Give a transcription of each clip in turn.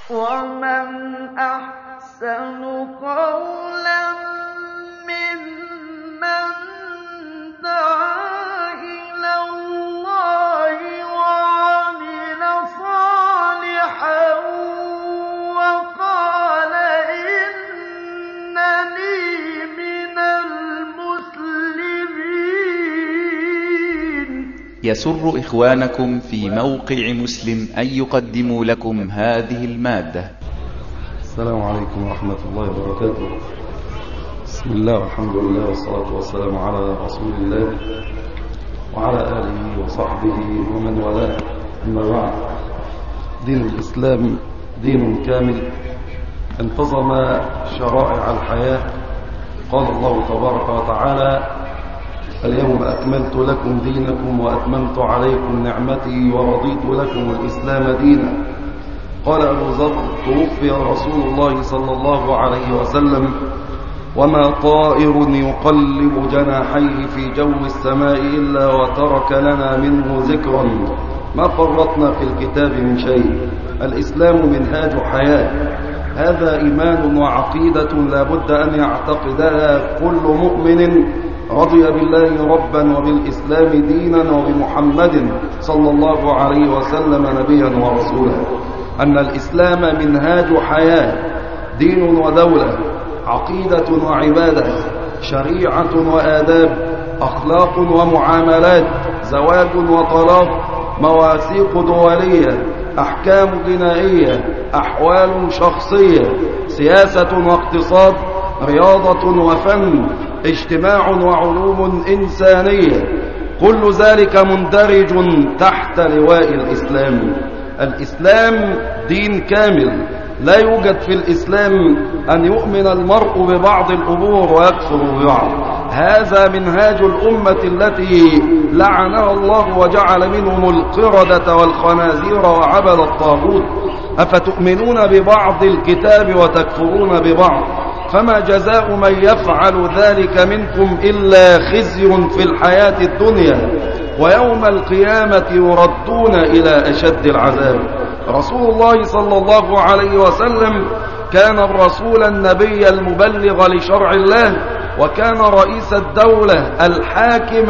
ومن أحسن قولا ممن دعا إلى الله وعمل صالحا وقال إنني من المسلمين يسر إخوانكم في موقع مسلم أن يقدموا لكم هذه المادة السلام عليكم ورحمة الله وبركاته بسم الله والحمد لله والصلاة والسلام على رسول الله وعلى آله وصحبه ومن والاه أما بعد دين الإسلام دين كامل انتظم شرائع الحياة قال الله تبارك وتعالى اليوم أكملت لكم دينكم وأتممت عليكم نعمتي ورضيت لكم الإسلام دينا قال أبو ذر توفي رسول الله صلى الله عليه وسلم وما طائر يقلب جناحيه في جو السماء إلا وترك لنا منه ذكرا ما فرطنا في الكتاب من شيء الإسلام منهاج حياة هذا إيمان وعقيدة لا بد أن يعتقدها كل مؤمن رضي بالله ربا وبالإسلام دينا وبمحمد صلى الله عليه وسلم نبيا ورسولا أن الإسلام منهاج حياة دين ودولة عقيدة وعبادة شريعة وآداب أخلاق ومعاملات زواج وطلاق مواثيق دولية أحكام جنائية أحوال شخصية سياسة واقتصاد رياضة وفن اجتماع وعلوم إنسانية كل ذلك مندرج تحت لواء الإسلام الإسلام دين كامل لا يوجد في الإسلام أن يؤمن المرء ببعض الأمور ويكفر ببعض هذا منهاج الأمة التي لعنها الله وجعل منهم القردة والخنازير وعبد الطاغوت أفتؤمنون ببعض الكتاب وتكفرون ببعض فما جزاء من يفعل ذلك منكم إلا خزي في الحياة الدنيا ويوم القيامة يردون إلى أشد العذاب رسول الله صلى الله عليه وسلم كان الرسول النبي المبلغ لشرع الله وكان رئيس الدولة الحاكم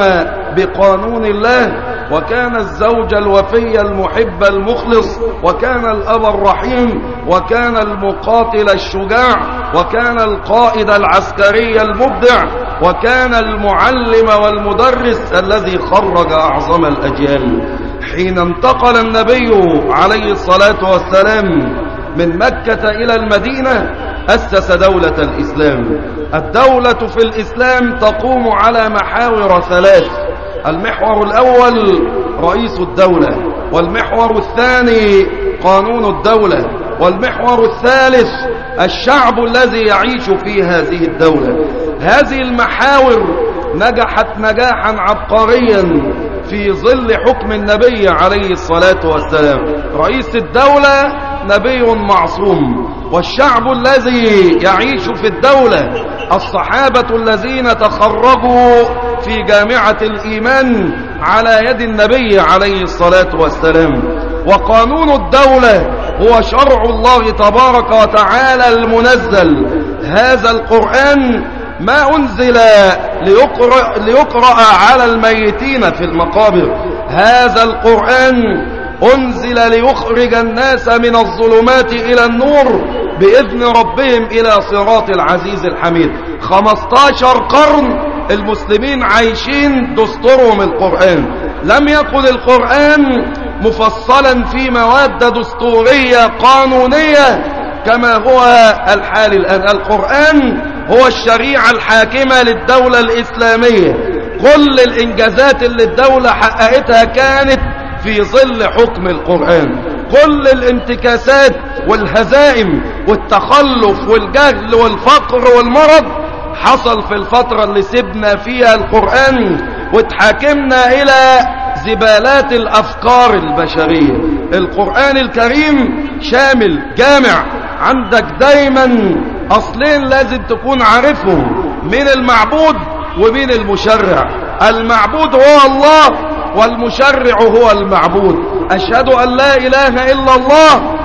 بقانون الله وكان الزوج الوفي المحب المخلص وكان الأب الرحيم وكان المقاتل الشجاع وكان القائد العسكري المبدع وكان المعلم والمدرس الذي خرج أعظم الأجيال حين انتقل النبي عليه الصلاة والسلام من مكة إلى المدينة أسس دولة الإسلام الدولة في الإسلام تقوم على محاور ثلاث المحور الأول رئيس الدولة والمحور الثاني قانون الدولة والمحور الثالث الشعب الذي يعيش في هذه الدولة هذه المحاور نجحت نجاحا عبقريا في ظل حكم النبي عليه الصلاة والسلام رئيس الدولة نبي معصوم والشعب الذي يعيش في الدولة الصحابة الذين تخرجوا في جامعة الإيمان على يد النبي عليه الصلاة والسلام وقانون الدولة هو شرع الله تبارك وتعالى المنزل هذا القرآن ما أنزل ليقرأ, ليقرأ على الميتين في المقابر هذا القرآن أنزل ليخرج الناس من الظلمات إلى النور بإذن ربهم إلى صراط العزيز الحميد 15 قرن المسلمين عايشين دستورهم القرآن لم يكن القرآن مفصلا في مواد دستورية قانونية كما هو الحال الآن القرآن هو الشريعة الحاكمة للدولة الإسلامية كل الإنجازات اللي الدولة حققتها كانت في ظل حكم القرآن كل الانتكاسات والهزائم والتخلف والجهل والفقر والمرض حصل في الفترة اللي سبنا فيها القرآن وتحاكمنا إلى زبالات الأفكار البشرية القرآن الكريم شامل جامع عندك دايما أصلين لازم تكون عارفهم من المعبود ومن المشرع المعبود هو الله والمشرع هو المعبود أشهد أن لا إله إلا الله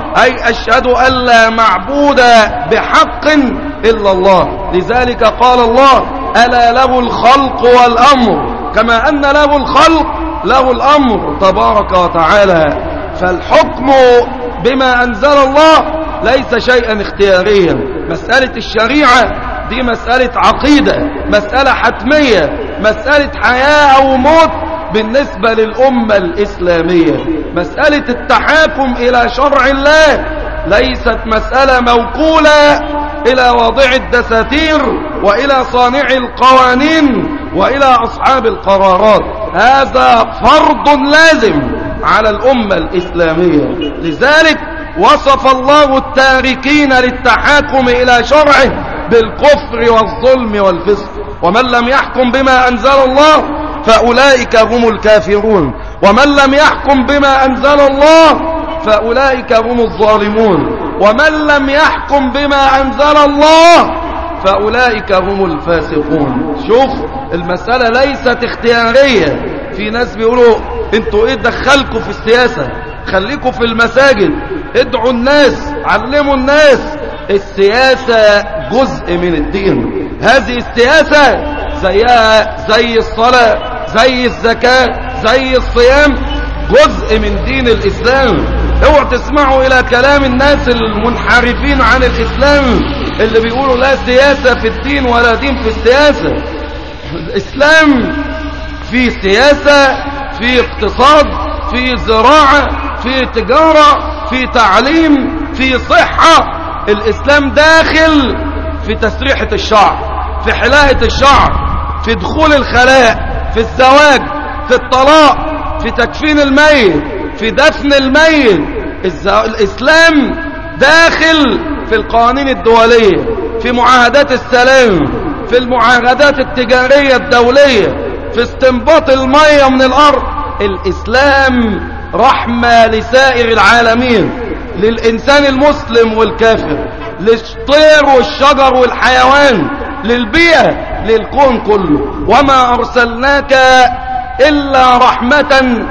أي أشهد أن لا معبود بحق إلا الله لذلك قال الله ألا له الخلق والأمر كما أن له الخلق له الأمر تبارك وتعالى فالحكم بما أنزل الله ليس شيئا اختياريا مسألة الشريعة دي مسألة عقيدة مسألة حتمية مسألة حياة أو موت بالنسبة للأمة الإسلامية مسألة التحاكم إلى شرع الله ليست مسألة موكولة إلى واضع الدساتير وإلى صانع القوانين وإلى أصحاب القرارات هذا فرض لازم على الأمة الإسلامية لذلك وصف الله التاركين للتحاكم إلى شرعه بالكفر والظلم والفسق ومن لم يحكم بما أنزل الله فأولئك هم الكافرون ومن لم يحكم بما أنزل الله فأولئك هم الظالمون ومن لم يحكم بما أنزل الله فأولئك هم الفاسقون شوف المسألة ليست اختيارية في ناس بيقولوا انتوا ايه دخلكوا في السياسة خليكوا في المساجد ادعوا الناس علموا الناس السياسة جزء من الدين هذه السياسة زيها زي الصلاة زي الزكاة زي الصيام جزء من دين الإسلام اوعوا تسمعوا إلى كلام الناس المنحرفين عن الإسلام اللي بيقولوا لا سياسة في الدين ولا دين في السياسة الإسلام في سياسة في اقتصاد في زراعة في تجارة في تعليم في صحة الإسلام داخل في تسريحة الشعر في حلاقة الشعر في دخول الخلاء في الزواج في الطلاق في تكفين الميت في دفن الميت الإسلام داخل في القوانين الدولية في معاهدات السلام في المعاهدات التجارية الدولية في استنباط المية من الأرض الإسلام رحمة لسائر العالمين للإنسان المسلم والكافر للطير والشجر والحيوان للبيئة للكون كله وما أرسلناك إلا رحمة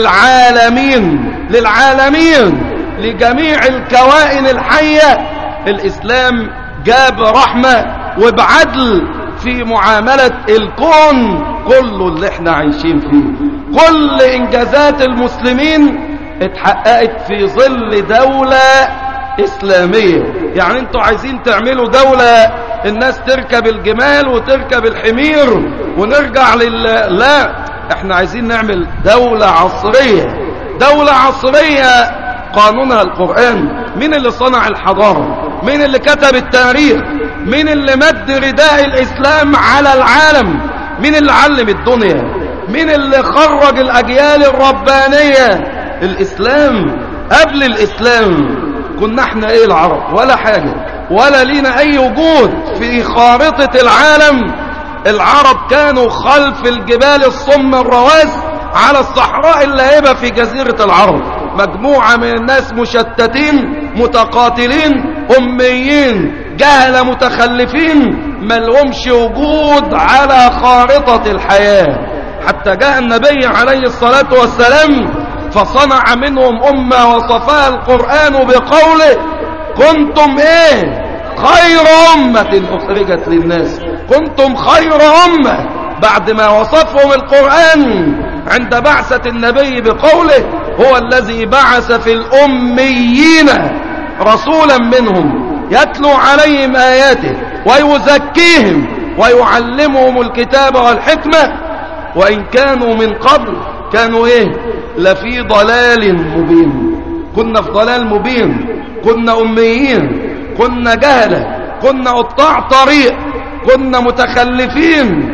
للعالمين للعالمين لجميع الكوائن الحية الإسلام جاب رحمة وبعدل في معاملة الكون كله اللي احنا عايشين فيه كل إنجازات المسلمين اتحققت في ظل دولة إسلامية يعني انتوا عايزين تعملوا دولة الناس تركب الجمال وتركب الحمير ونرجع لل لا احنا عايزين نعمل دولة عصرية دولة عصرية قانونها القرآن مين اللي صنع الحضارة مين اللي كتب التاريخ مين اللي مد رداء الإسلام على العالم مين اللي علم الدنيا مين اللي خرج الأجيال الربانية الإسلام قبل الإسلام كنا احنا ايه العرب ولا حاجة ولا لينا اي وجود في خارطة العالم العرب كانوا خلف الجبال الصم الرواس على الصحراء اللاهبة في جزيرة العرب مجموعة من الناس مشتتين متقاتلين أميين جهل متخلفين ملهمش وجود على خارطة الحياة حتى جاء النبي عليه الصلاة والسلام فصنع منهم أمة وصفها القرآن بقوله كنتم ايه خير أمة أخرجت للناس كنتم خير أمة بعد ما وصفهم القرآن عند بعثة النبي بقوله هو الذي بعث في الأميين رسولا منهم يتلو عليهم آياته ويزكيهم ويعلمهم الكتاب والحكمة وإن كانوا من قبل كانوا ايه لفي ضلال مبين كنا في ضلال مبين كنا أميين كنا جهلة كنا قطاع طريق كنا متخلفين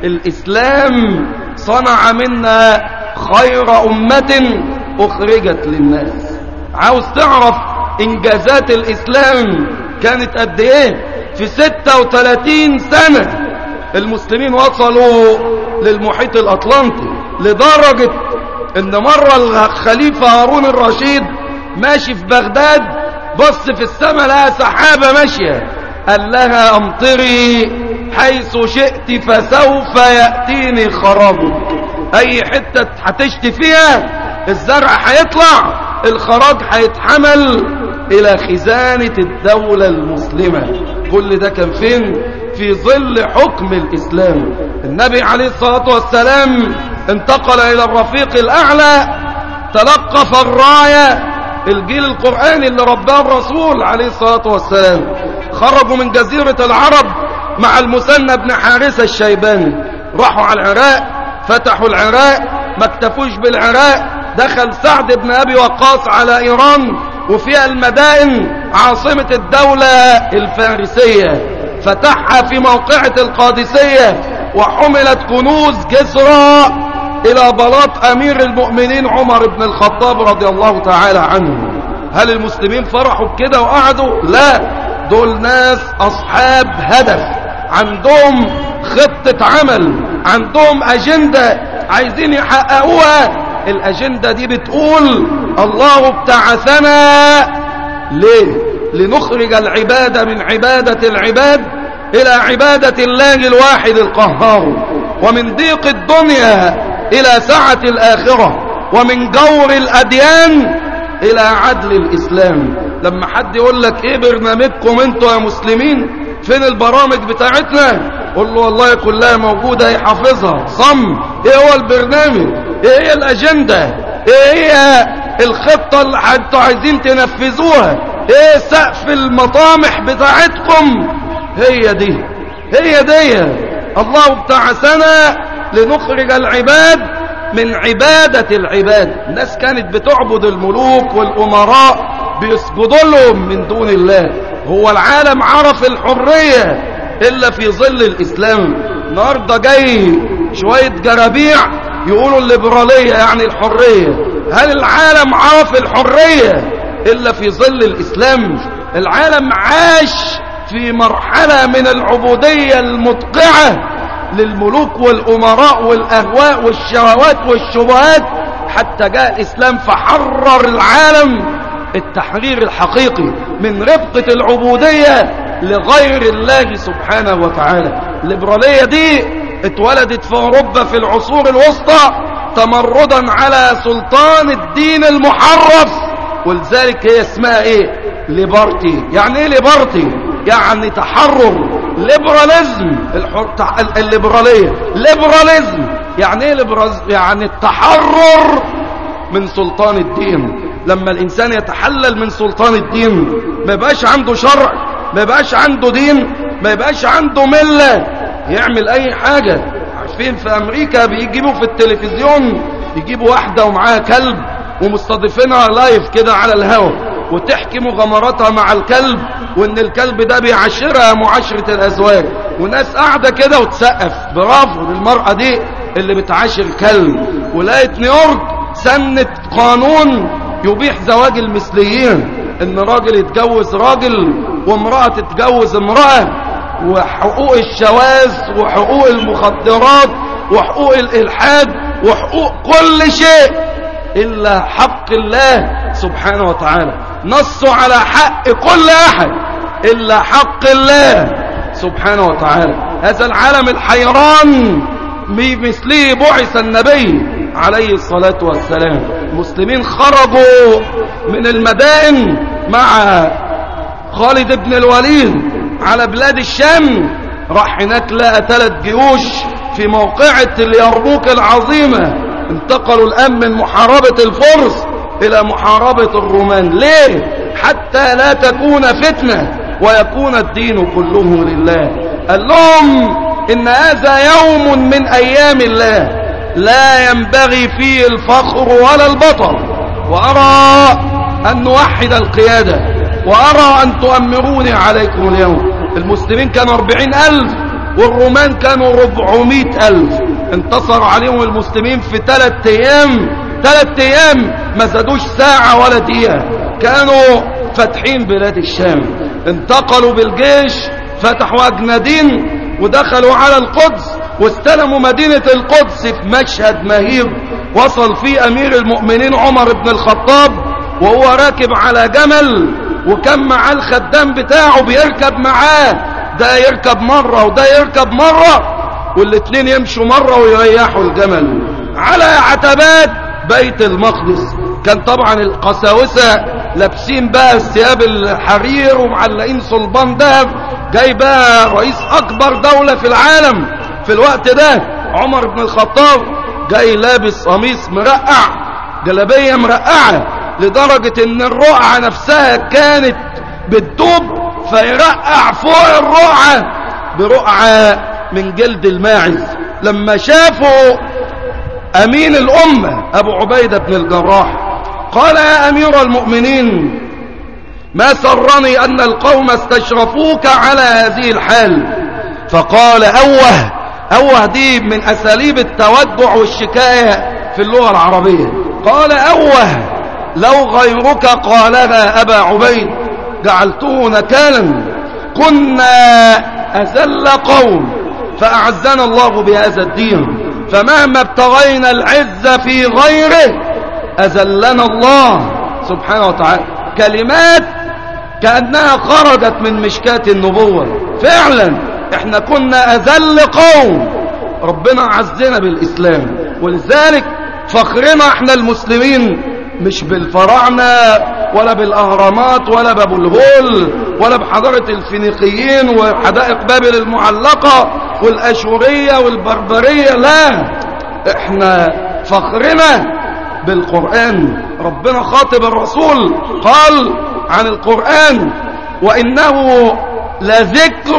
الإسلام صنع منا خير أمة أخرجت للناس عاوز تعرف إنجازات الإسلام كانت قد إيه في 36 سنة المسلمين وصلوا للمحيط الأطلنطي لدرجة ان مرة الخليفة هارون الرشيد ماشي في بغداد بص في السماء لها سحابة ماشية قال لها امطري حيث شئت فسوف يأتيني خرابك اي حتة هتشتي فيها الزرع هيطلع الخراج هيتحمل إلى خزانة الدولة المسلمة كل ده كان فين في ظل حكم الإسلام النبي عليه الصلاة والسلام انتقل إلى الرفيق الأعلى تلقف الراية الجيل القرآني اللي رباه الرسول عليه الصلاة والسلام خرجوا من جزيرة العرب مع المثنى بن حارثة الشيباني راحوا على العراق فتحوا العراق ما اكتفوش بالعراق دخل سعد بن أبي وقاص على إيران وفيها المدائن عاصمة الدولة الفارسية فتحها في موقعة القادسية وحملت كنوز كسرى إلى بلاط أمير المؤمنين عمر بن الخطاب رضي الله تعالى عنه هل المسلمين فرحوا بكده وقعدوا لا دول ناس أصحاب هدف عندهم خطة عمل عندهم أجندة عايزين يحققوها الأجندة دي بتقول الله ابتعثنا ليه لنخرج العبادة من عبادة العباد إلى عبادة الله الواحد القهار ومن ضيق الدنيا إلى سعة الآخرة ومن جور الأديان إلى عدل الإسلام لما حد يقول لك إيه برنامجكم أنتوا يا مسلمين فين البرامج بتاعتنا قول له والله كلها موجودة هي حافظها صم إيه هو البرنامج إيه هي الأجندة إيه هي الخطة اللي انتوا عايزين تنفذوها إيه سقف المطامح بتاعتكم هي دي هي دي الله ابتعثنا لنخرج العباد من عبادة العباد الناس كانت بتعبد الملوك والأمراء بيسجدوا لهم من دون الله هو العالم عرف الحرية إلا في ظل الإسلام النهاردة جاي شوية جرابيع يقولوا الليبرالية يعني الحرية هل العالم عرف الحرية إلا في ظل الإسلام العالم عاش في مرحلة من العبودية المدقعة للملوك والأمراء والأهواء والشهوات والشبهات حتى جاء الإسلام فحرر العالم التحرير الحقيقي من رفقة العبودية لغير الله سبحانه وتعالى الليبرالية دي اتولدت في أوروبا في العصور الوسطى تمردا على سلطان الدين المحرف ولذلك هي اسمها ايه ليبرتي يعني ايه ليبرتي يعني تحرر ليبراليزم الحر... الليبرالية ليبراليزم يعني ايه ليبراليزم يعني التحرر من سلطان الدين لما الانسان يتحلل من سلطان الدين ما يبقاش عنده شرع ما يبقاش عنده دين ما يبقاش عنده ملة يعمل اي حاجة عارفين في امريكا بيجيبوا في التلفزيون يجيبوا واحدة ومعاها كلب ومستضيفينها لايف كده على الهوا وتحكي مغامراتها مع الكلب وان الكلب ده بيعاشرها معاشرة الازواج وناس قاعدة كده وتسقف برافو للمرأة دي اللي بتعاشر كلب ولاية نيويورك سنت قانون يبيح زواج المثليين ان راجل يتجوز راجل وامرأة تتجوز امرأة وحقوق الشواذ وحقوق المخدرات وحقوق الالحاد وحقوق كل شيء إلا حق الله سبحانه وتعالى نصوا على حق كل أحد إلا حق الله سبحانه وتعالى هذا العالم الحيران بمثله بعث النبي عليه الصلاة والسلام المسلمين خرجوا من المدائن مع خالد بن الوليد على بلاد الشام راح هناك لقى ثلاث جيوش في موقعة اليرموك العظيمة انتقلوا الآن من محاربة الفرس إلى محاربة الرومان ليه؟ حتى لا تكون فتنة ويكون الدين كله لله قال لهم إن هذا يوم من أيام الله لا ينبغي فيه الفخر ولا البطر وأرى أن نوحد القيادة وأرى أن تؤمروني عليكم اليوم المسلمين كانوا أربعين ألف والرومان كانوا ربعمائة ألف انتصر عليهم المسلمين في ثلاث أيام ثلاث أيام ما زادوش ساعة ولا دقيقة كانوا فاتحين بلاد الشام انتقلوا بالجيش فتحوا أجنادين ودخلوا على القدس واستلموا مدينة القدس في مشهد مهيب وصل فيه أمير المؤمنين عمر بن الخطاب وهو راكب على جمل وكان معاه الخدام بتاعه بيركب معاه ده يركب مرة وده يركب مرة والاتنين يمشوا مرة ويريحوا الجمل على عتبات بيت المقدس كان طبعا القساوسة لابسين بقى الثياب الحرير ومعلقين صلبان دهب جاي بقى رئيس اكبر دولة في العالم في الوقت ده عمر بن الخطاب جاي لابس قميص مرقع جلابية مرقعة لدرجة ان الرقعة نفسها كانت بتدوب فيرقع فوق الرقعة برقعة من جلد الماعز لما شافوا امين الامة ابو عبيدة بن الجراح قال يا امير المؤمنين ما سرني ان القوم استشرفوك على هذه الحال فقال اوه اوه دي من اساليب التودع والشكاية في اللغة العربية قال اوه لو غيرك قالها ابا عبيد جعلته نكالا كنا أذل قوم فأعزنا الله بهذا الدين فمهما ابتغينا العز في غيره أذلنا الله سبحانه وتعالى كلمات كأنها خرجت من مشكاة النبوة فعلا احنا كنا أذل قوم ربنا عزنا بالإسلام ولذلك فخرنا احنا المسلمين مش بالفراعنة ولا بالأهرامات ولا بابو الهول ولا بحضارة الفينيقيين وحدائق بابل المعلقة والأشورية والبربرية لا احنا فخرنا بالقرآن ربنا خاطب الرسول قال عن القرآن وإنه لذكر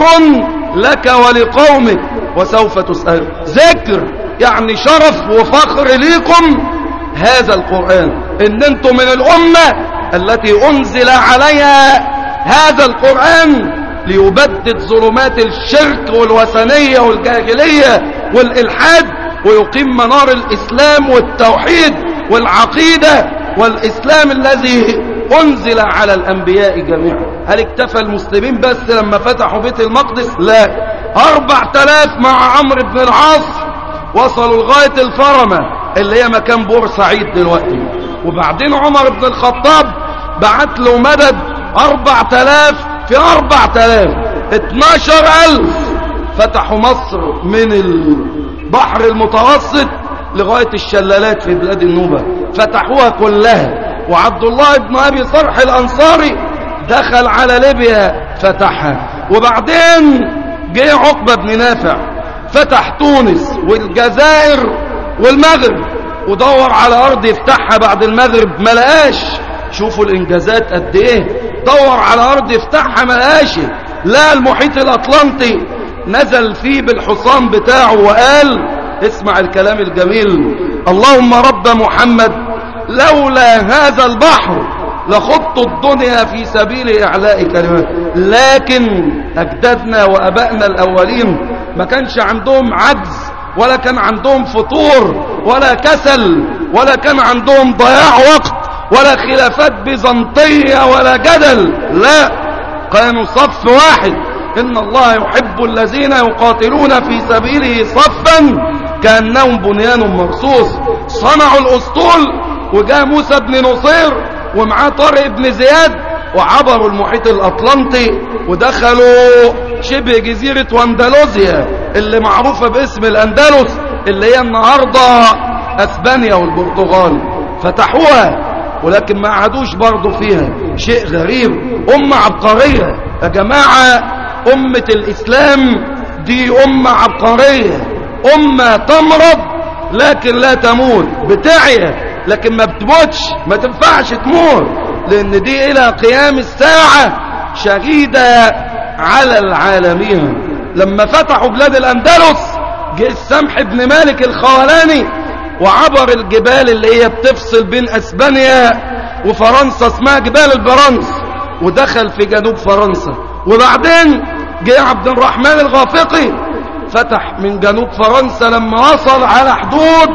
لك ولقومك وسوف تسأل ذكر يعني شرف وفخر ليكم هذا القرآن ان انتم من الامة التي انزل عليها هذا القرآن ليبدد ظلمات الشرك والوثنية والجاهلية والالحاد ويقيم منار الاسلام والتوحيد والعقيدة والاسلام الذي انزل على الانبياء جميعا هل اكتفى المسلمين بس لما فتحوا بيت المقدس لا اربع تلاف مع عمرو بن العاص وصلوا لغاية الفرمة اللي هي مكان بورسعيد دلوقتي وبعدين عمر بن الخطاب بعت له مدد اربع تلاف في اربع تلاف اتناشر الف فتحوا مصر من البحر المتوسط لغاية الشلالات في بلاد النوبة فتحوها كلها وعبد الله بن ابي صرح الانصاري دخل على ليبيا فتحها وبعدين جه عقبة بن نافع فتح تونس والجزائر والمغرب ودور على ارض يفتحها بعد المغرب ما لقاش شوفوا الانجازات قد ايه دور على ارض يفتحها ما لقاش لا المحيط الاطلنطي نزل فيه بالحصان بتاعه وقال اسمع الكلام الجميل اللهم رب محمد لولا هذا البحر لخضت الدنيا في سبيل اعلاء كلمات لكن اجدادنا وابائنا الاولين ما كانش عندهم عجز ولا كان عندهم فطور ولا كسل ولا كان عندهم ضياع وقت ولا خلافات بيزنطية ولا جدل لا كانوا صف واحد إن الله يحب الذين يقاتلون في سبيله صفا كأنهم بنيان مرصوص صنعوا الأسطول وجاء موسى بن نصير ومعاه طارق بن زياد وعبروا المحيط الأطلنطي ودخلوا شبه جزيرة واندلوزيا اللي معروفة باسم الأندلس اللي هي النهاردة أسبانيا والبرتغال فتحوها ولكن ما عادوش برضو فيها شيء غريب أمة عبقرية يا جماعة أمة الإسلام دي أمة عبقرية أمة تمرض لكن لا تموت بتعيا لكن ما بتموتش ما تنفعش تموت لأن دي إلى قيام الساعة شهيدة على العالمين لما فتحوا بلاد الأندلس جه السمح بن مالك الخولاني وعبر الجبال اللي هي بتفصل بين اسبانيا وفرنسا اسمها جبال البرنس ودخل في جنوب فرنسا وبعدين جه عبد الرحمن الغافقي فتح من جنوب فرنسا لما وصل على حدود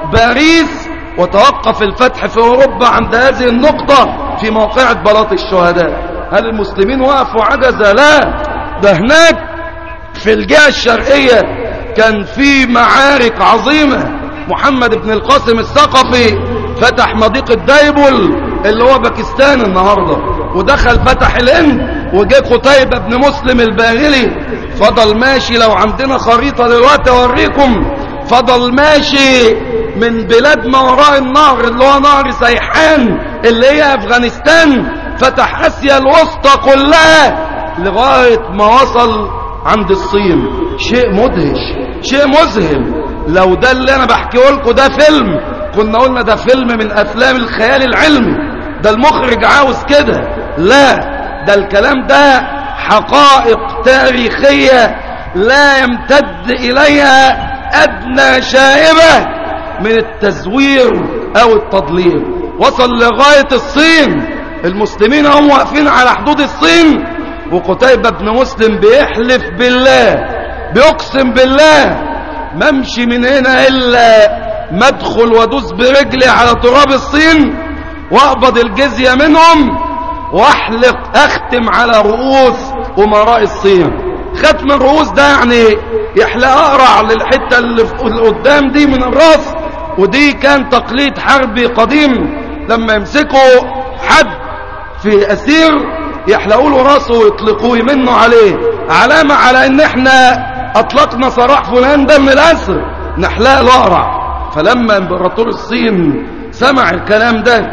باريس وتوقف الفتح في اوروبا عند هذه النقطة في موقعة بلاط الشهداء هل المسلمين وقفوا عجزة لا ده هناك في الجهة الشرقية كان في معارك عظيمة محمد بن القاسم الثقفي فتح مضيق الدايبل اللي هو باكستان النهاردة ودخل فتح الهند وجه قتيبة بن مسلم الباهلي فضل ماشي لو عندنا خريطة دلوقتي اوريكم فضل ماشي من بلاد ما وراء النهر اللي هو نهر سيحان اللي هي افغانستان فتح اسيا الوسطى كلها لغاية ما وصل عند الصين شيء مدهش شيء مذهل لو ده اللي انا بحكيه لكم ده فيلم كنا قلنا ده فيلم من افلام الخيال العلمي ده المخرج عاوز كده لا ده الكلام ده حقائق تاريخية لا يمتد إليها أدنى شائبة من التزوير أو التضليل وصل لغاية الصين المسلمين هم واقفين على حدود الصين وقتيبة بن مسلم بيحلف بالله بيقسم بالله ما امشي من هنا إلا مدخل وادوس برجلي على تراب الصين واقبض الجزية منهم واحلق اختم على رؤوس امراء الصين ختم الرؤوس ده يعني يحلق اقرع للحتة اللي قدام دي من الراس ودي كان تقليد حربي قديم لما يمسكوا حد في اسير يحلقوا له راسه ويطلقوه منه عليه علامة على ان احنا اطلقنا سراح فلان ده من الاسر نحلق له اقرع فلما امبراطور الصين سمع الكلام ده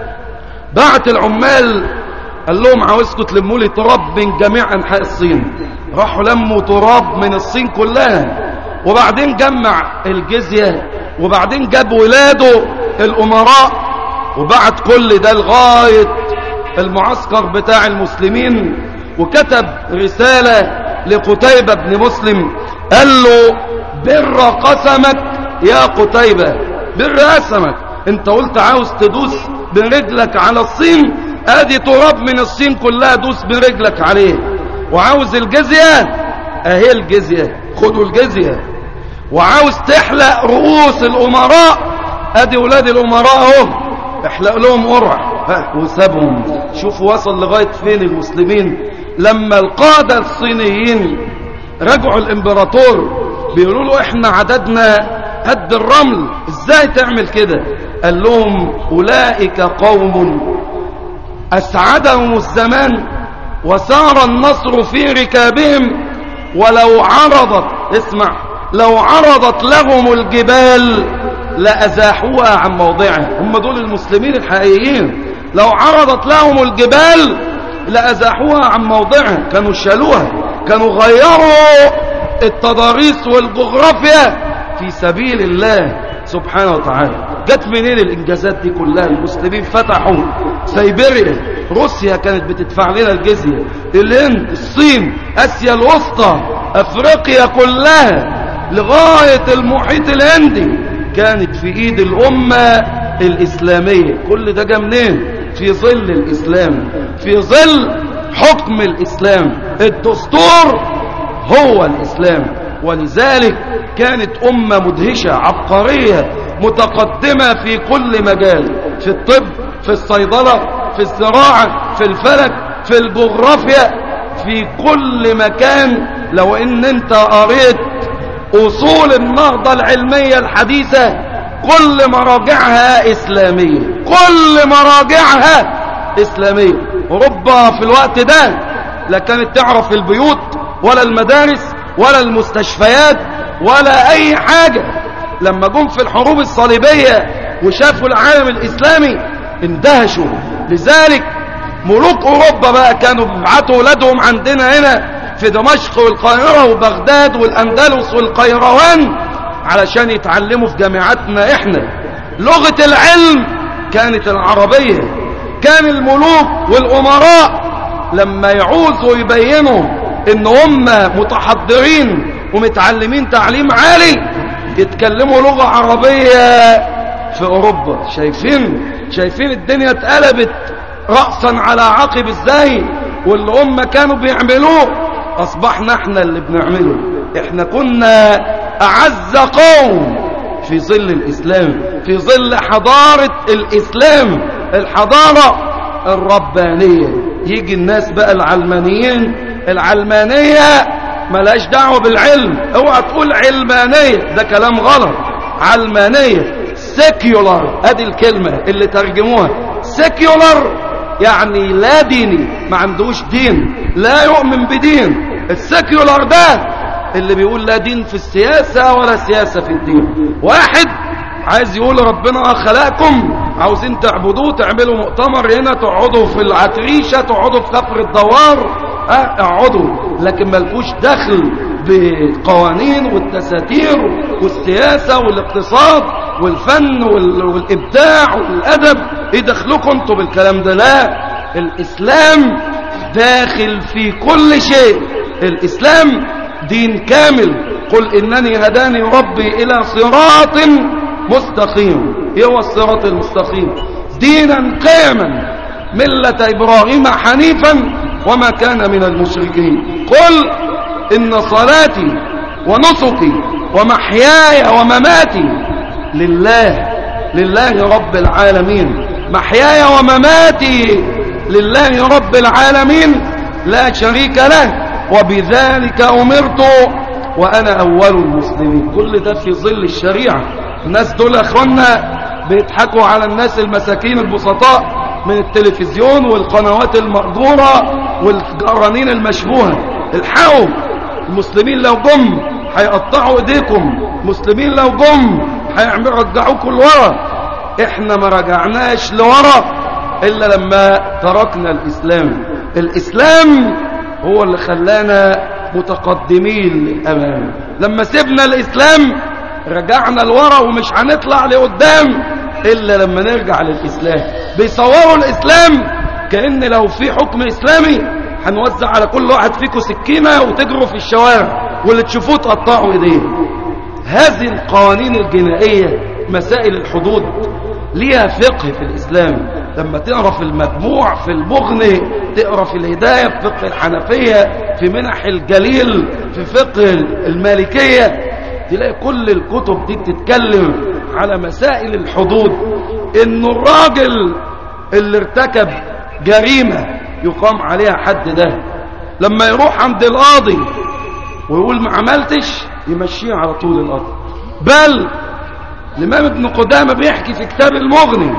بعت العمال قال لهم عاوزكم تلموا لي تراب من جميع انحاء الصين راحوا لموا تراب من الصين كلها وبعدين جمع الجزية وبعدين جاب ولاده الامراء وبعت كل ده لغاية المعسكر بتاع المسلمين وكتب رسالة لقتيبة بن مسلم قال له بر قسمك يا قتيبة بر قسمك انت قلت عاوز تدوس برجلك على الصين ادي تراب من الصين كلها دوس برجلك عليه وعاوز الجزية اهي الجزية خدوا الجزية وعاوز تحلق رؤوس الامراء ادي ولاد الامراء اهو احلق لهم قرع وسابهم شوفوا وصل لغاية فين المسلمين لما القادة الصينيين رجعوا الامبراطور بيقولوا له احنا عددنا قد الرمل ازاي تعمل كده قال لهم اولئك قوم اسعدهم الزمان وسار النصر في ركابهم ولو عرضت اسمع لو عرضت لهم الجبال لأزاحوها عن موضعها هم دول المسلمين الحقيقيين لو عرضت لهم الجبال لأزاحوها عن موضعها كانوا شالوها كانوا غيروا التضاريس والجغرافيا في سبيل الله سبحانه وتعالى جت منين الانجازات دي كلها المسلمين فتحوا سيبيريا روسيا كانت بتدفع لنا الجزية الهند الصين اسيا الوسطى افريقيا كلها لغاية المحيط الهندي كانت في ايد الامة الاسلامية كل ده جا منين في ظل الاسلام في ظل حكم الاسلام الدستور هو الاسلام ولذلك كانت امة مدهشة عبقرية متقدمة في كل مجال في الطب في الصيدلة في الزراعة في الفلك في الجغرافيا في كل مكان لو ان انت قريت اصول النهضة العلمية الحديثة كل مراجعها اسلامية كل مراجعها اسلامية اوروبا في الوقت ده لا كانت تعرف البيوت ولا المدارس ولا المستشفيات ولا اي حاجة لما جم في الحروب الصليبية وشافوا العالم الاسلامي اندهشوا لذلك ملوك اوروبا بقى كانوا بيبعتوا ولادهم عندنا هنا في دمشق والقاهرة وبغداد والاندلس والقيروان علشان يتعلموا في جامعاتنا احنا لغة العلم كانت العربية كان الملوك والامراء لما يعوزوا يبينوا ان هم متحضرين ومتعلمين تعليم عالي يتكلموا لغة عربية في اوروبا شايفين شايفين الدنيا اتقلبت رأسا على عقب ازاي واللي هم كانوا بيعملوه اصبحنا احنا اللي بنعمله احنا كنا اعز قوم في ظل الاسلام في ظل حضارة الاسلام الحضارة الربانية يجي الناس بقى العلمانيين العلمانية ملاش دعوة بالعلم اوعى تقول علمانية ده كلام غلط علمانية سيكيولار ادي الكلمة اللي ترجموها سيكيولار يعني لا ديني ما عندوش دين لا يؤمن بدين السيكيولار ده اللي بيقول لا دين في السياسة ولا سياسة في الدين واحد عايز يقول ربنا خلقكم عاوزين تعبدوه تعملوا مؤتمر هنا تقعدوا في العتريشة تقعدوا في كفر الدوار اه اقعدوا لكن ملكوش دخل بالقوانين والتساتير والسياسة والاقتصاد والفن وال- والإبداع والأدب ايه دخلكم انتوا بالكلام ده لا الإسلام داخل في كل شيء الإسلام دين كامل قل إنني هداني ربي إلى صراط مستقيم إيه هو الصراط المستقيم دينا قيما ملة إبراهيم حنيفا وما كان من المشركين قل إن صلاتي ونسكي ومحياي ومماتي لله لله رب العالمين محياي ومماتي لله رب العالمين لا شريك له وبذلك أمرت وأنا أول المسلمين كل ده في ظل الشريعة الناس دول يا أخوانا بيضحكوا على الناس المساكين البسطاء من التلفزيون والقنوات المأجورة والقرانين المشبوهة الحقوا المسلمين لو جم هيقطعوا ايديكم المسلمين لو جم هيعملوا رجعوكم لورا احنا ما رجعناش لورا الا لما تركنا الاسلام الاسلام هو اللي خلانا متقدمين للامام لما سيبنا الاسلام رجعنا لورا ومش هنطلع لقدام الا لما نرجع للاسلام بيصوروا الاسلام كان لو في حكم اسلامي هنوزع على كل واحد فيكم سكينه وتجروا في الشوارع واللي تشوفوه تقطعوا ايديه هذه القوانين الجنائيه مسائل الحدود ليها فقه في الإسلام لما تقرأ في المجموع في المغني تقرأ في الهداية في فقه الحنفية في منح الجليل في فقه المالكية تلاقي كل الكتب دي بتتكلم على مسائل الحدود انه الراجل اللي ارتكب جريمة يقام عليها حد ده لما يروح عند القاضي ويقول ما عملتش يمشيه على طول القاضي بل الإمام ابن قدامة بيحكي في كتاب المغني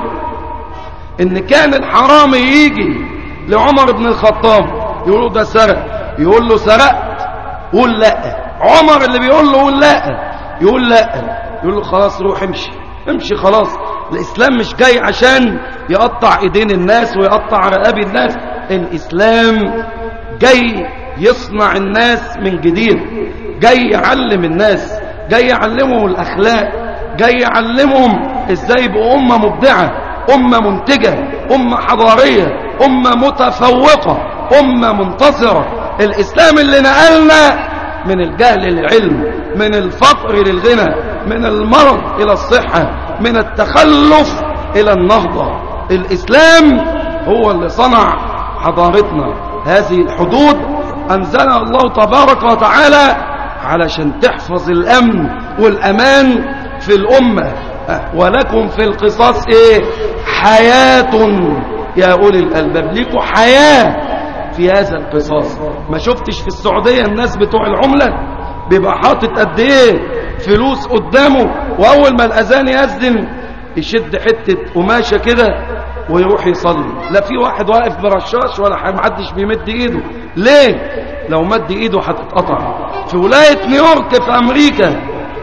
إن كان الحرامي يجي لعمر بن الخطاب يقول له ده سرق يقول له سرقت قول لا عمر اللي بيقول له قول لا يقول لا يقول له خلاص روح امشي امشي خلاص الإسلام مش جاي عشان يقطع ايدين الناس ويقطع رقاب الناس الإسلام جاي يصنع الناس من جديد جاي يعلم الناس جاي يعلمهم الأخلاق جاي يعلمهم ازاي يبقوا أمة مبدعة أمة منتجة أمة حضارية أمة متفوقة أمة منتصرة الإسلام اللي نقلنا من الجهل للعلم من الفقر للغنى من المرض إلى الصحة من التخلف إلى النهضة الإسلام هو اللي صنع حضارتنا هذه الحدود أنزلها الله تبارك وتعالى علشان تحفظ الأمن والأمان في الأمة ولكم في القصاص إيه حياة يا أولي الألباب لكم حياة في هذا القصاص ما شفتش في السعودية الناس بتوع العملة بيبقى حاطط قد إيه فلوس قدامه وأول ما الأذان يأذن يشد حتة قماشة كده ويروح يصلي لا في واحد واقف برشاش ولا محدش بيمد ايده ليه لو مد ايده هتتقطع في ولاية نيويورك في امريكا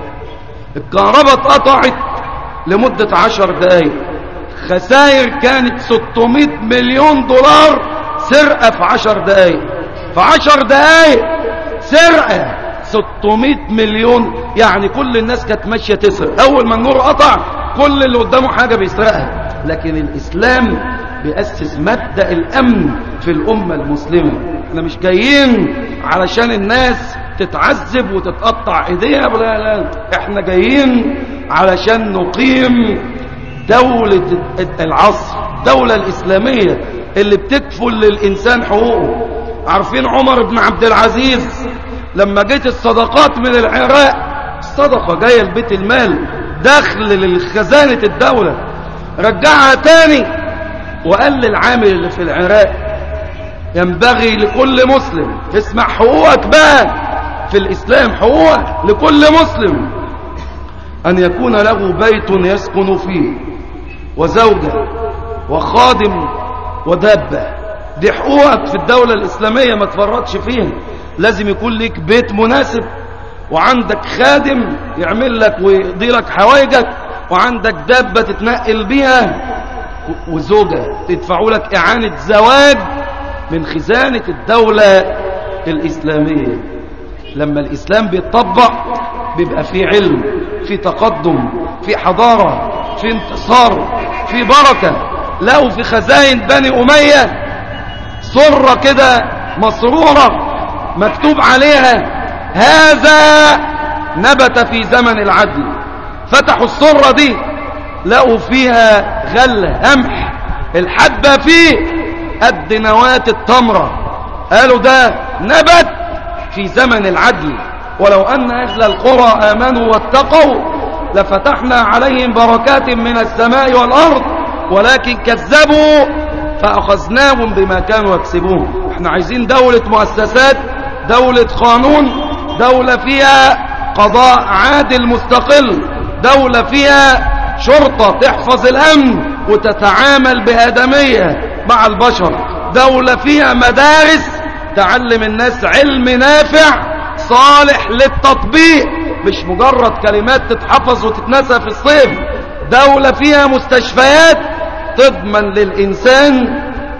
الكهرباء اتقطعت لمدة عشر دقايق خسائر كانت 600 مليون دولار سرقة في عشر دقايق في عشر دقايق سرقة 600 مليون يعني كل الناس كانت ماشية تسرق اول ما النور قطع كل اللي قدامه حاجة بيسرقها لكن الاسلام بيأسس مبدأ الامن في الامة المسلمة احنا مش جايين علشان الناس تتعذب وتتقطع ايديها لا لا احنا جايين علشان نقيم دولة العصر الدولة الاسلامية اللي بتكفل للانسان حقوقه عارفين عمر بن عبد العزيز لما جيت الصدقات من العراق الصدقة جاية لبيت المال دخل لخزانة الدولة رجعها تاني وقال للعامل اللي في العراق ينبغي لكل مسلم اسمع حقوقك بقى في الإسلام حقوقك لكل مسلم أن يكون له بيت يسكن فيه وزوجة وخادم ودابة دي حقوقك في الدولة الإسلامية ما تفرطش فيها لازم يكون لك بيت مناسب وعندك خادم يعمل لك ويقضي لك حوايجك وعندك دابة تتنقل بيها وزوجة تدفعوا لك إعانة زواج من خزانة الدولة الإسلامية لما الإسلام بيتطبق بيبقى في علم في تقدم في حضارة في انتصار في بركة لو في خزائن بني أمية صرة كده مسرورة مكتوب عليها هذا نبت في زمن العدل فتحوا الصرة دي لقوا فيها غلة قمح الحبة فيه قد نواة التمرة قالوا ده نبت في زمن العدل ولو أن أهل القرى آمنوا واتقوا لفتحنا عليهم بركات من السماء والأرض ولكن كذبوا فأخذناهم بما كانوا يكسبون احنا عايزين دولة مؤسسات دولة قانون دولة فيها قضاء عادل مستقل دولة فيها شرطة تحفظ الأمن وتتعامل بآدمية مع البشر دولة فيها مدارس تعلم الناس علم نافع صالح للتطبيق مش مجرد كلمات تتحفظ وتتنسى في الصيف دولة فيها مستشفيات تضمن للإنسان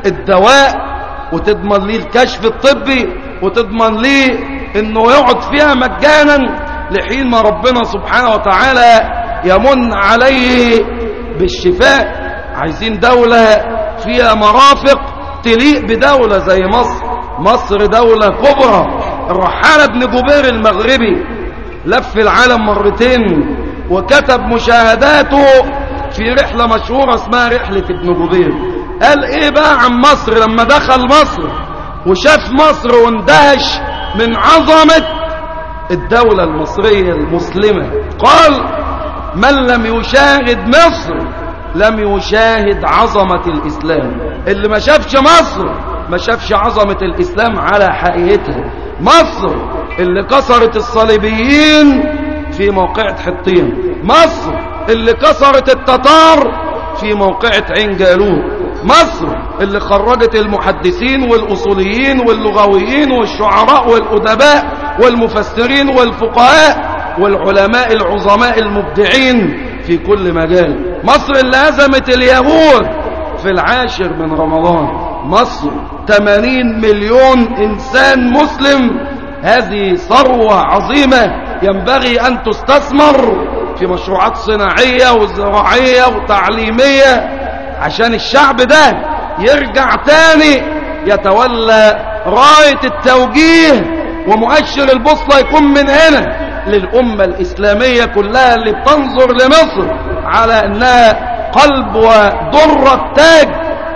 الدواء وتضمن ليه الكشف الطبي وتضمن ليه انه يقعد فيها مجانا لحين ما ربنا سبحانه وتعالى يمن عليه بالشفاء عايزين دولة فيها مرافق تليق بدولة زي مصر مصر دولة كبرى الرحال ابن جبير المغربي لف العالم مرتين وكتب مشاهداته في رحلة مشهورة اسمها رحلة ابن جبير قال ايه بقى عن مصر لما دخل مصر وشاف مصر واندهش من عظمة الدولة المصرية المسلمة قال من لم يشاهد مصر لم يشاهد عظمة الإسلام اللي ما شافش مصر ما شافش عظمة الإسلام على حقيقتها مصر اللي كسرت الصليبيين في موقعة حطين مصر اللي كسرت التتار في موقعة عين جالوت مصر اللي خرجت المحدثين والأصوليين واللغويين والشعراء والأدباء والمفسرين والفقهاء والعلماء العظماء المبدعين في كل مجال مصر اللي هزمت اليهود في العاشر من رمضان مصر 80 مليون إنسان مسلم هذه ثروة عظيمة ينبغي أن تستثمر في مشروعات صناعية وزراعية وتعليمية عشان الشعب ده يرجع تاني يتولى راية التوجيه ومؤشر البوصلة يكون من هنا للأمة الإسلامية كلها اللي بتنظر لمصر على أنها قلب ودرة تاج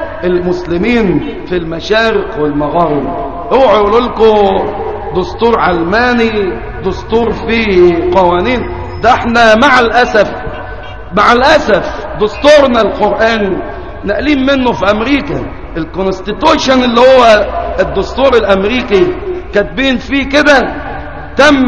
المسلمين في المشارق والمغارب اوعوا يقولوا لكم دستور علماني دستور فيه قوانين ده احنا مع الأسف مع الأسف دستورنا القرآن نقلين منه في أمريكا الكونستيتوشن اللي هو الدستور الأمريكي كاتبين فيه كده تم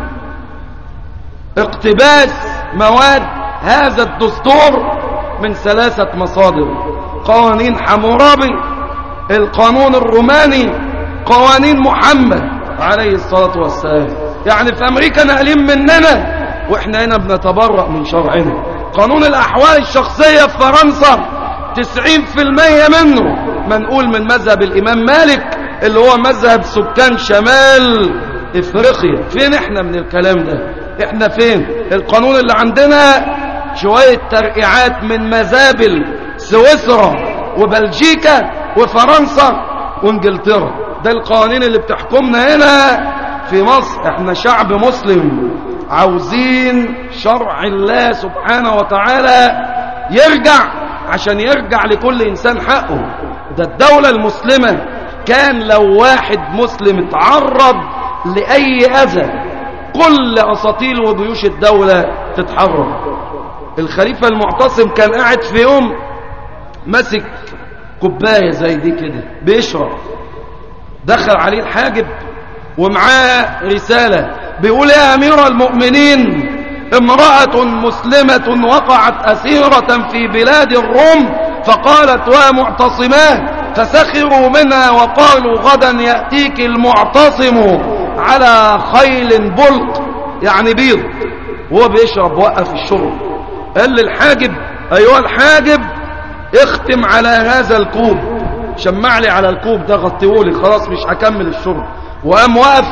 اقتباس مواد هذا الدستور من ثلاثة مصادر قوانين حمورابي القانون الروماني قوانين محمد عليه الصلاة والسلام يعني في أمريكا نقلين مننا وإحنا هنا بنتبرأ من شرعنا قانون الأحوال الشخصية في فرنسا 90% منه منقول من مذهب الإمام مالك اللي هو مذهب سكان شمال إفريقيا فين إحنا من الكلام ده إحنا فين القانون اللي عندنا شوية ترقيعات من مزابل سويسرا وبلجيكا وفرنسا وانجلترا ده القوانين اللي بتحكمنا هنا في مصر احنا شعب مسلم عاوزين شرع الله سبحانه وتعالى يرجع عشان يرجع لكل انسان حقه ده الدولة المسلمة كان لو واحد مسلم اتعرض لأي أذى كل أساطيل وجيوش الدولة تتحرك الخليفة المعتصم كان قاعد في يوم مسك كوباية زي دي كده بيشرب دخل عليه الحاجب ومعاه رسالة بيقول يا أمير المؤمنين امرأة مسلمة وقعت أسيرة في بلاد الروم فقالت ومعتصماه فسخروا منها وقالوا غدا يأتيك المعتصم على خيل بلق يعني بيض وهو بيشرب وقف الشرب قال للحاجب أيها الحاجب اختم على هذا الكوب شمع لي على الكوب ده غطيهولي خلاص مش هكمل الشرب وقام وقف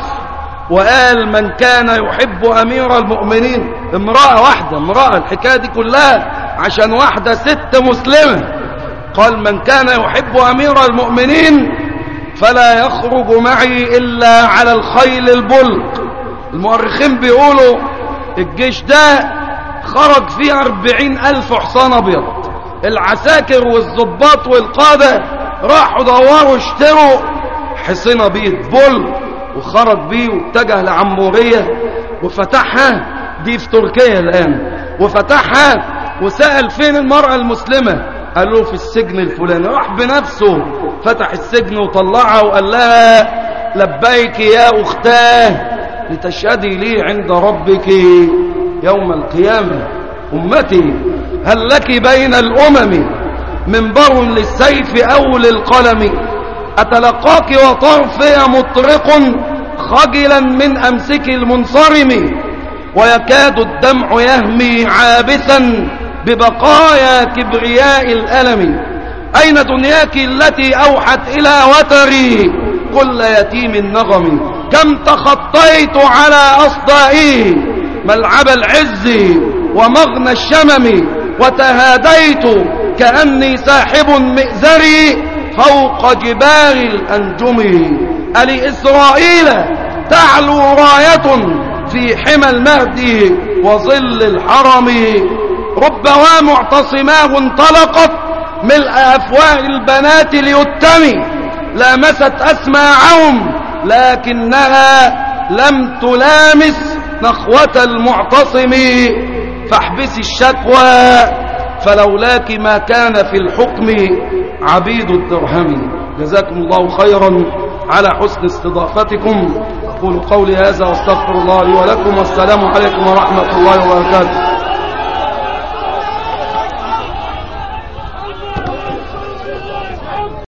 وقال من كان يحب أمير المؤمنين امرأة واحدة امرأة الحكاية دي كلها عشان واحدة ست مسلمة قال من كان يحب أمير المؤمنين فلا يخرج معي إلا على الخيل البلق المؤرخين بيقولوا الجيش ده خرج فيه أربعين ألف حصان أبيض العساكر والضباط والقادة راحوا دوروا اشتروا حصين أبيض بلق وخرج بيه واتجه لعمورية وفتحها دي في تركيا الآن وفتحها وسأل فين المرأة المسلمة قال له في السجن الفلاني راح بنفسه فتح السجن وطلعها وقال لها لبيك يا أختاه لتشهدي لي عند ربك يوم القيامة أمتي هل لك بين الأمم منبر للسيف أو للقلم أتلقاك وطرفي مطرق خجلا من أمسك المنصرم ويكاد الدمع يهمي عابثا ببقايا كبرياء الألم أين دنياك التي أوحت إلى وتري كل يتيم النغم كم تخطيت على أصدائه ملعب العز ومغنى الشمم وتهاديت كأني ساحب مئزري فوق جبال الأنجم ألي إسرائيل تعلو راية في حمى المهدي وظل الحرم ربما معتصماه انطلقت ملء أفواه البنات ليتم لامست أسماعهم لكنها لم تلامس نخوة المعتصم فاحبسي الشكوى فلولاك ما كان في الحكم عبيد الدرهم جزاكم الله خيرا على حسن استضافتكم أقول قولي هذا واستغفر الله لي ولكم والسلام عليكم ورحمة الله وبركاته